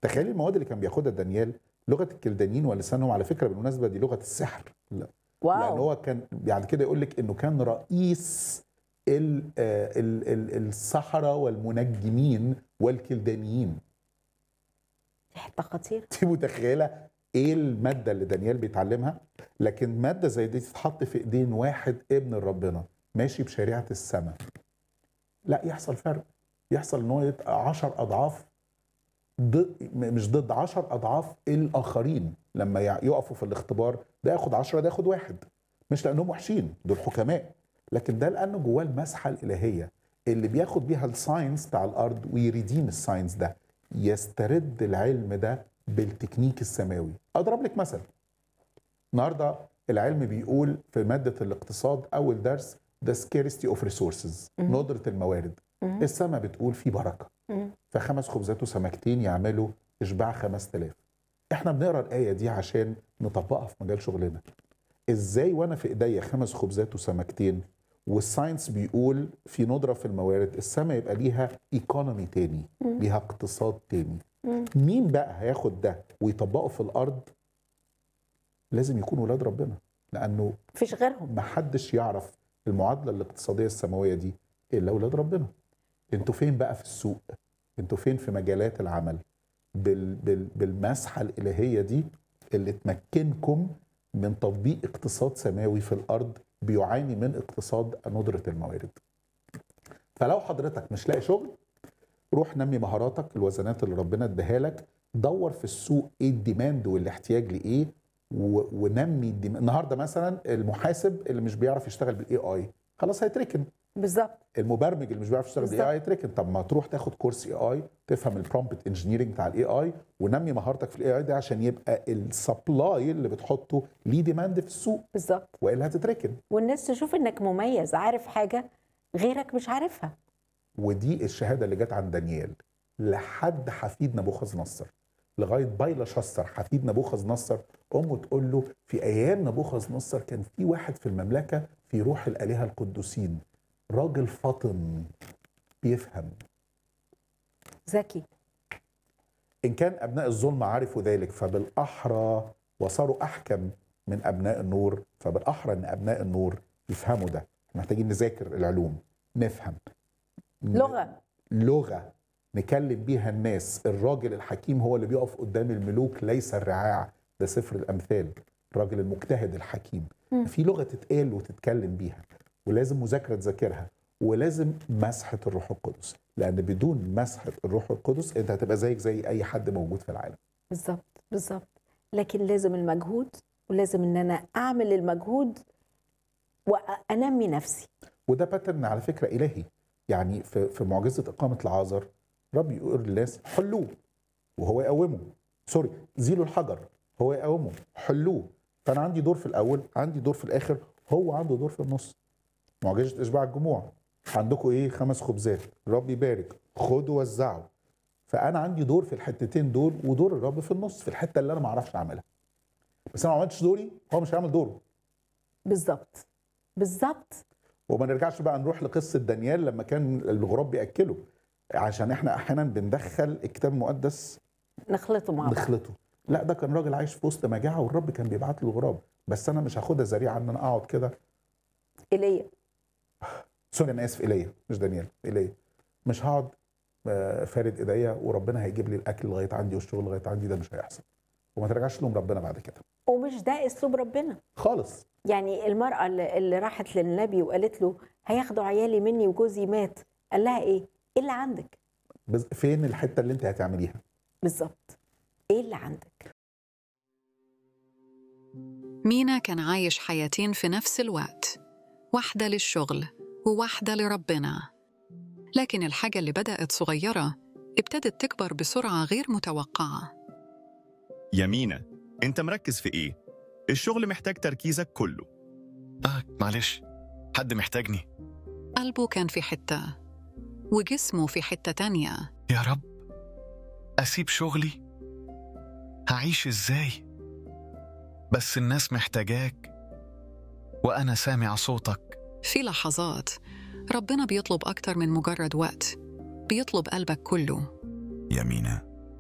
تخيلي المواد اللي كان بياخدها دانيال لغه الكلدانيين ولسانهم على فكره بالمناسبه دي لغه السحر لا. لان واو هو كان بعد كده يقول لك انه كان رئيس ال- آه، ال- ال- السحرة والمنجمين والكلدانيين دي حته خطيره انت متخيله ايه الماده اللي دانيال بيتعلمها لكن ماده زي دي تتحط في ايدين واحد ابن ربنا ماشي بشريعه السماء لا يحصل فرق يحصل ان هو يبقى 10 اضعاف ضد م- مش ضد 10 اضعاف الاخرين لما يع- يقفوا في الاختبار ده ياخد 10 ده ياخد واحد مش لانهم وحشين دول حكماء لكن ده لانه جواه المسحه الالهيه اللي بياخد بيها الساينس بتاع الارض ويريديم الساينس ده يسترد العلم ده بالتكنيك السماوي اضرب لك مثل النهارده العلم بيقول في ماده الاقتصاد اول درس the scarcity of resources مم. ندره الموارد مم. السماء بتقول في بركه مم. فخمس خبزات وسمكتين يعملوا اشباع 5000 احنا بنقرا الايه دي عشان نطبقها في مجال شغلنا ازاي وانا في ايديا خمس خبزات وسمكتين والساينس بيقول في ندره في الموارد السماء يبقى ليها ايكونومي تاني مم. ليها اقتصاد تاني مم. مين بقى هياخد ده ويطبقه في الارض لازم يكون ولاد ربنا لانه مفيش غيرهم محدش يعرف المعادله الاقتصاديه السماويه دي الا اولاد ربنا انتوا فين بقى في السوق انتوا فين في مجالات العمل بال بال بالمسحه الالهيه دي اللي تمكنكم من تطبيق اقتصاد سماوي في الارض بيعاني من اقتصاد ندره الموارد فلو حضرتك مش لاقي شغل روح نمي مهاراتك الوزنات اللي ربنا اداها لك دور في السوق ايه الديماند والاحتياج لايه و- ونمي الديم... النهارده مثلا المحاسب اللي مش بيعرف يشتغل بالاي اي خلاص هيتركن بالظبط المبرمج اللي مش بيعرف يشتغل بالاي اي هيتركن طب ما تروح تاخد كورس اي اي تفهم البرومبت انجينيرنج بتاع الاي اي ونمي مهارتك في الاي اي ده عشان يبقى السبلاي اللي بتحطه ليه ديماند في السوق بالظبط والا هتتركن والناس تشوف انك مميز عارف حاجه غيرك مش عارفها ودي الشهاده اللي جت عن دانيال لحد حفيد نبوخذ نصر لغايه بايلا شصر حفيد نبوخذ نصر امه تقول له في ايام نبوخذ نصر كان في واحد في المملكه في روح الالهه القدوسين راجل فطن بيفهم ذكي ان كان ابناء الظلم عرفوا ذلك فبالاحرى وصاروا احكم من ابناء النور فبالاحرى ان ابناء النور يفهموا ده إحنا محتاجين نذاكر العلوم نفهم ن- لغه لغه نكلم بيها الناس الراجل الحكيم هو اللي بيقف قدام الملوك ليس الرعاع ده سفر الامثال الراجل المجتهد الحكيم مم. في لغه تتقال وتتكلم بيها ولازم مذاكره تذاكرها ولازم مسحه الروح القدس لان بدون مسحه الروح القدس انت هتبقى زيك زي اي حد موجود في العالم بالظبط بالظبط لكن لازم المجهود ولازم ان انا اعمل المجهود وانمي نفسي وده باترن على فكره الهي يعني في في معجزه اقامه العازر رب يقول للناس حلوه وهو يقومه سوري زيلوا الحجر هو يقومه حلوه فانا عندي دور في الاول عندي دور في الاخر هو عنده دور في النص معجزه اشباع الجموع عندكم ايه خمس خبزات الرب يبارك خدوا وزعوا فانا عندي دور في الحتتين دول ودور الرب في النص في الحته اللي انا ما اعرفش اعملها بس انا ما عملتش دوري هو مش هيعمل دوره بالظبط بالظبط وما نرجعش بقى نروح لقصه دانيال لما كان الغراب بياكله عشان احنا احيانا بندخل الكتاب المقدس نخلطه مع بعض نخلطه لا ده كان راجل عايش في وسط مجاعه والرب كان بيبعت له الغراب بس انا مش هاخدها ذريعه ان انا اقعد كده ايليا سوري انا اسف ايليا مش دانيال ايليا مش هقعد آه، فارد ايديا وربنا هيجيب لي الاكل لغايه عندي والشغل لغايه عندي ده مش هيحصل وما ترجعش لهم ربنا بعد كده ومش ده اسلوب ربنا خالص يعني المرأة اللي اللي راحت للنبي وقالت له هياخدوا عيالي مني وجوزي مات قال لها ايه؟ ايه اللي عندك؟ بز- فين الحته اللي انت هتعمليها بالظبط ايه اللي عندك؟ مينا كان عايش حياتين في نفس الوقت واحدة للشغل وواحدة لربنا لكن الحاجة اللي بدأت صغيرة ابتدت تكبر بسرعة غير متوقعة يمينة انت مركز في ايه؟ الشغل محتاج تركيزك كله آه معلش حد محتاجني قلبه كان في حتة وجسمه في حتة تانية يا رب أسيب شغلي هعيش إزاي بس الناس محتاجاك وأنا سامع صوتك في لحظات ربنا بيطلب أكتر من مجرد وقت بيطلب قلبك كله يمينة